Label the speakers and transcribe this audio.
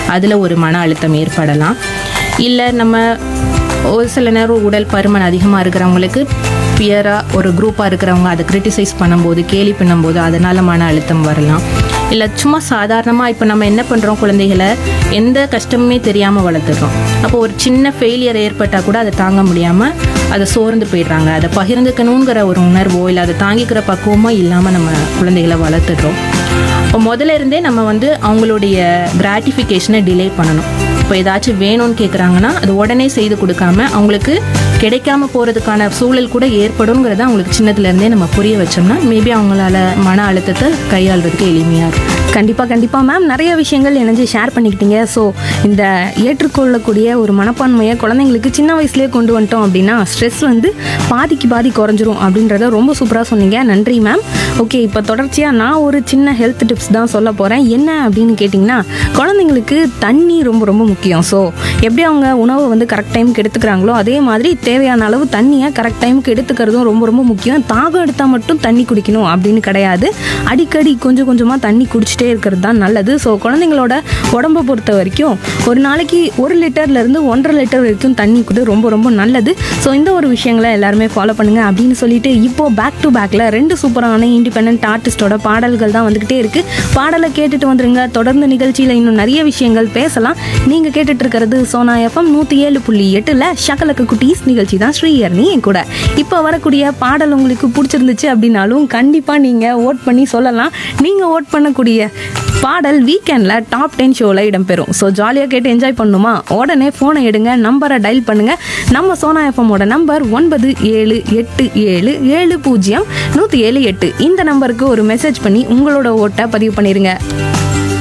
Speaker 1: அதில் ஒரு மன அழுத்தம் ஏற்படலாம் இல்லை நம்ம ஒரு சில நேரம் உடல் பருமன் அதிகமாக இருக்கிறவங்களுக்கு பியராக ஒரு குரூப்பாக இருக்கிறவங்க அதை கிரிட்டிசைஸ் பண்ணும்போது கேலி பண்ணும்போது அதனால் மன அழுத்தம் வரலாம் இல்லை சும்மா சாதாரணமாக இப்போ நம்ம என்ன பண்ணுறோம் குழந்தைகளை எந்த கஷ்டமுமே தெரியாமல் வளர்த்துடுறோம் அப்போ ஒரு சின்ன ஃபெயிலியர் ஏற்பட்டால் கூட அதை தாங்க முடியாமல் அதை சோர்ந்து போயிடுறாங்க அதை பகிர்ந்துக்கணுங்கிற ஒரு உணர்வோ இல்லை அதை தாங்கிக்கிற பக்குவமோ இல்லாமல் நம்ம குழந்தைகளை வளர்த்துடுறோம் இப்போ முதல்ல இருந்தே நம்ம வந்து அவங்களுடைய கிராட்டிஃபிகேஷனை டிலே பண்ணணும் இப்போ ஏதாச்சும் வேணும்னு கேட்குறாங்கன்னா அது உடனே செய்து கொடுக்காம அவங்களுக்கு கிடைக்காம போகிறதுக்கான சூழல் கூட ஏற்படுங்கிறத அவங்களுக்கு சின்னதுலேருந்தே நம்ம புரிய வச்சோம்னா மேபி அவங்களால மன அழுத்தத்தை கையாளுறதுக்கு எளிமையாக இருக்கும்
Speaker 2: கண்டிப்பாக கண்டிப்பாக மேம் நிறைய விஷயங்கள் இணைஞ்சு ஷேர் பண்ணிக்கிட்டீங்க ஸோ இந்த ஏற்றுக்கொள்ளக்கூடிய ஒரு மனப்பான்மையை குழந்தைங்களுக்கு சின்ன வயசுலேயே கொண்டு வந்துட்டோம் அப்படின்னா ஸ்ட்ரெஸ் வந்து பாதிக்கு பாதி குறைஞ்சிரும் அப்படின்றத ரொம்ப சூப்பராக சொன்னீங்க நன்றி மேம் ஓகே இப்போ தொடர்ச்சியாக நான் ஒரு சின்ன ஹெல்த் டிப்ஸ் தான் சொல்ல போகிறேன் என்ன அப்படின்னு கேட்டிங்கன்னா குழந்தைங்களுக்கு தண்ணி ரொம்ப ரொம்ப முக்கியம் ஸோ எப்படி அவங்க உணவை வந்து கரெக்ட் டைமுக்கு எடுத்துக்கிறாங்களோ அதே மாதிரி தேவையான அளவு தண்ணியை கரெக்ட் டைமுக்கு எடுத்துக்கிறதும் ரொம்ப ரொம்ப முக்கியம் தாகம் எடுத்தால் மட்டும் தண்ணி குடிக்கணும் அப்படின்னு கிடையாது அடிக்கடி கொஞ்சம் கொஞ்சமாக தண்ணி குடிச்சிட்டே இருக்கிறது தான் நல்லது ஸோ குழந்தைங்களோட உடம்பை பொறுத்த வரைக்கும் ஒரு நாளைக்கு ஒரு லிட்டர்லேருந்து ஒன்றரை லிட்டர் வரைக்கும் தண்ணி கூட ரொம்ப ரொம்ப நல்லது ஸோ இந்த ஒரு விஷயங்களை எல்லாருமே ஃபாலோ பண்ணுங்க அப்படின்னு சொல்லிட்டு இப்போ பேக் டு பேக்கில் ரெண்டு சூப்பரான இண்டிபெண்ட் ஆர்டிஸ்டோட பாடல்கள் தான் வந்துக்கிட்டே இருக்கு பாடலை கேட்டுட்டு வந்துருங்க தொடர்ந்து நிகழ்ச்சியில் இன்னும் நிறைய விஷயங்கள் பேசலாம் நீங்கள் கேட்டுட்டு இருக்கிறது சோனா எஃப்எம் நூற்றி ஏழு புள்ளி எட்டில் ஷக்கலக்கு குட்டீஸ் நிகழ்ச்சி தான் ஸ்ரீயர்னி என் கூட இப்போ வரக்கூடிய பாடல் உங்களுக்கு பிடிச்சிருந்துச்சு அப்படின்னாலும் கண்டிப்பாக நீங்கள் ஓட் பண்ணி சொல்லலாம் நீங்கள் ஓட் பண்ணக்கூடிய பாடல் வீக்கெண்டில் டாப் டென் ஷோவில் இடம்பெறும் ஸோ ஜாலியாக கேட்டு என்ஜாய் பண்ணுமா உடனே ஃபோனை எடுங்க நம்பரை டயல் பண்ணுங்கள் நம்ம சோனா எஃப்எம்மோட நம்பர் ஒன்பது ஏழு எட்டு ஏழு ஏழு பூஜ்ஜியம் நூற்றி ஏழு எட்டு இந்த நம்பருக்கு ஒரு மெசேஜ் பண்ணி உங்களோட ஓட்டை பதிவு பண்ணிடுங்க